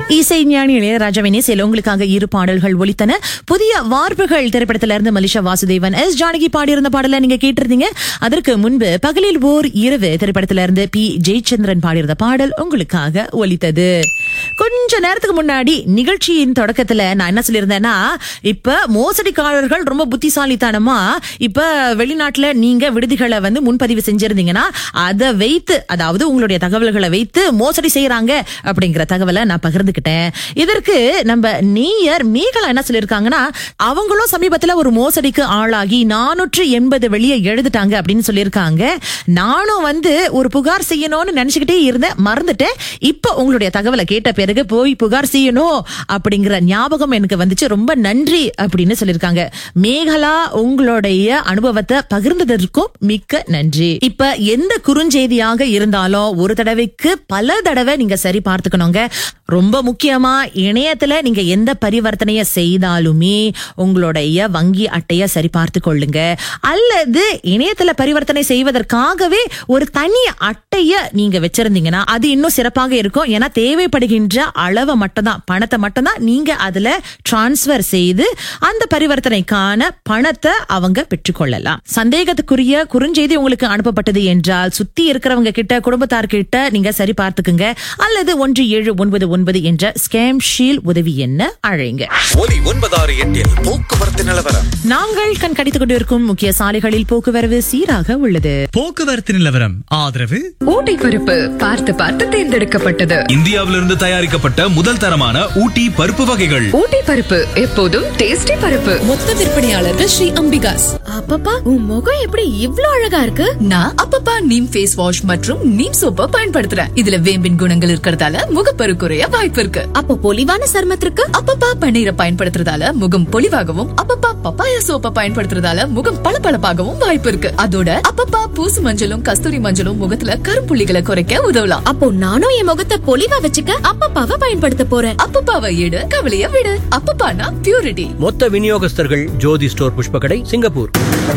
இசை ஞானி இளையராஜாவின் இசையில் உங்களுக்காக இரு பாடல்கள் ஒலித்தன புதிய வார்ப்புகள் திரைப்படத்தில இருந்து மலிஷா வாசுதேவன் எஸ் ஜானகி பாடியிருந்த பாடலை நீங்க கேட்டிருந்தீங்க அதற்கு முன்பு பகலில் ஓர் இரவு திரைப்படத்தில இருந்து பி ஜெயச்சந்திரன் பாடியிருந்த பாடல் உங்களுக்காக ஒலித்தது கொஞ்ச நேரத்துக்கு முன்னாடி நிகழ்ச்சியின் தொடக்கத்துல நான் என்ன சொல்லியிருந்தேன்னா இப்ப மோசடிக்காரர்கள் ரொம்ப புத்திசாலித்தனமா இப்ப வெளிநாட்டுல நீங்க விடுதிகளை வந்து முன்பதிவு செஞ்சிருந்தீங்கன்னா அதை வைத்து அதாவது உங்களுடைய தகவல்களை வைத்து மோசடி செய்யறாங்க அப்படிங்கிற தகவலை நான் பகிர்ந்துக்கிட்டேன் இதற்கு நம்ம நீயர் மேகலா என்ன சொல்லியிருக்காங்கன்னா அவங்களும் சமீபத்துல ஒரு மோசடிக்கு ஆளாகி நானூற்று எண்பது வெளியே எழுதிட்டாங்க அப்படின்னு சொல்லியிருக்காங்க நானும் வந்து ஒரு புகார் செய்யணும்னு நினைச்சுக்கிட்டே இருந்தேன் மறந்துட்டேன் இப்ப உங்களுடைய தகவலை கேட்ட பிறகு போய் புகார் செய்யணும் அப்படிங்கிற ஞாபகம் எனக்கு வந்துச்சு ரொம்ப நன்றி அப்படின்னு சொல்லியிருக்காங்க மேகலா உங்களுடைய அனுபவத்தை பகிர்ந்ததற்கும் மிக்க நன்றி இப்ப எந்த குறுஞ்செய்தியாக இருந்தாலும் ஒரு தடவைக்கு பல தடவை நீங்க சரி பார்த்துக்கணுங்க ரொம்ப முக்கியமா இணையத்துல நீங்க எந்த பரிவர்த்தனைய செய்தாலுமே உங்களுடைய வங்கி அட்டைய சரி பார்த்து கொள்ளுங்க அல்லது இணையத்துல பரிவர்த்தனை செய்வதற்காகவே ஒரு தனி அட்டைய நீங்க வச்சிருந்தீங்கன்னா அது இன்னும் சிறப்பாக இருக்கும் ஏன்னா தேவைப்படுகின்ற அளவை மட்டும்தான் பணத்தை மட்டும்தான் நீங்க அதுல டிரான்ஸ்பர் செய்து அந்த பரிவர்த்தனைக்கான பணத்தை அவங்க பெற்றுக்கொள்ளலாம் சந்தேகத்துக்குரிய குறுஞ்செய்தி உங்களுக்கு அனுப்பப்பட்டது என்றால் சுத்தி இருக்கிறவங்க கிட்ட குடும்பத்தார் கிட்ட நீங்க சரி பார்த்துக்குங்க அல்லது ஒன்று ஏழு ஒன்பது ஒன்பது என்ற ஸ்கேம் ஷீல் உதவி என்ன அழைங்க ஒலி ஒன்பதாறு எட்டில் போக்குவரத்து நிலவரம் நாங்கள் கண்காணித்துக் கொண்டிருக்கும் முக்கிய சாலைகளில் போக்குவரவு சீராக உள்ளது போக்குவரத்து நிலவரம் ஆதரவு ஊட்டி பருப்பு பார்த்து பார்த்து தேர்ந்தெடுக்கப்பட்டது இந்தியாவிலிருந்து தயாரிக்கப்பட்ட முதல் தரமான ஊட்டி பருப்பு வகைகள் ஊட்டி பருப்பு எப்போதும் டேஸ்டி பருப்பு மொத்த விற்பனையாளர்கள் ஸ்ரீ அம்பிகாஸ் அப்பப்பா உன் முகம் எப்படி இவ்ளோ அழகா இருக்கு நான் அப்பப்பா நீம் ஃபேஸ் வாஷ் மற்றும் நீம் சோப்பை பயன்படுத்துறேன் இதுல வேம்பின் குணங்கள் இருக்கறதால முகப்பரு குறைய வாய்ப்பு இருக்கு அப்போ பொலிவான சருமத்திற்கு அப்பப்பா பன்னீரை பயன்படுத்துறதால முகம் பொலிவாகவும் அப்பப்பா பப்பாயா சோப்பை பயன்படுத்துறதால முகம் பளபளப்பாகவும் வாய்ப்பு இருக்கு அதோட அப்பப்பா பூசு மஞ்சளும் கஸ்தூரி மஞ்சளும் முகத்துல கரும்புள்ளிகளை குறைக்க உதவலாம் அப்போ நானும் என் முகத்தை பொலிவா வச்சுக்க அப்பப்பாவை பயன்படுத்த போறேன் அப்பப்பாவை எடு கவலைய விடு அப்பப்பானா பியூரிட்டி மொத்த விநியோகஸ்தர்கள் ஜோதி ஸ்டோர் புஷ்பகடை சிங்கப்பூர்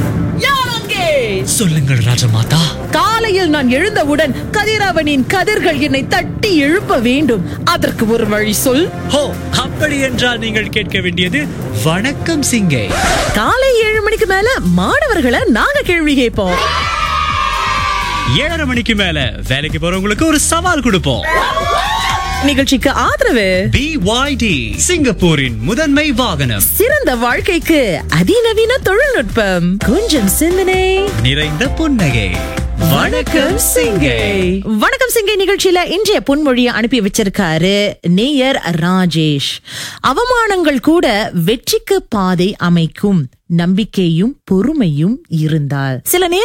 சொல்லுங்கள் ராஜமாதா காலையில் நான் எழுந்தவுடன் கதிரவனின் கதிர்கள் என்னை தட்டி எழுப்ப வேண்டும் அதற்கு ஒரு வழி சொல் ஹோ அப்படி என்றால் நீங்கள் கேட்க வேண்டியது வணக்கம் சிங்கே காலை ஏழு மணிக்கு மேல மாணவர்களை நாங்க கேள்வி கேட்போம் ஏழரை மணிக்கு மேல வேலைக்கு போறவங்களுக்கு ஒரு சவால் கொடுப்போம் நிகழ்ச்சிக்கு ஆதரவு பிஒய்டி சிங்கப்பூரின் முதன்மை வாகனம் சிறந்த வாழ்க்கைக்கு அதிநவீன தொழில்நுட்பம் கொஞ்சம் சிந்தனை நிறைந்த புன்னகை வணக்கம் சிங்கே வணக்கம் சிங்கை நிகழ்ச்சியில இன்றைய பொன்மொழியை அனுப்பி வச்சிருக்காரு நேயர் ராஜேஷ் அவமானங்கள் கூட வெற்றிக்கு பாதை அமைக்கும் நம்பிக்கையும் பொறுமையும் இருந்தால் சில நேரம்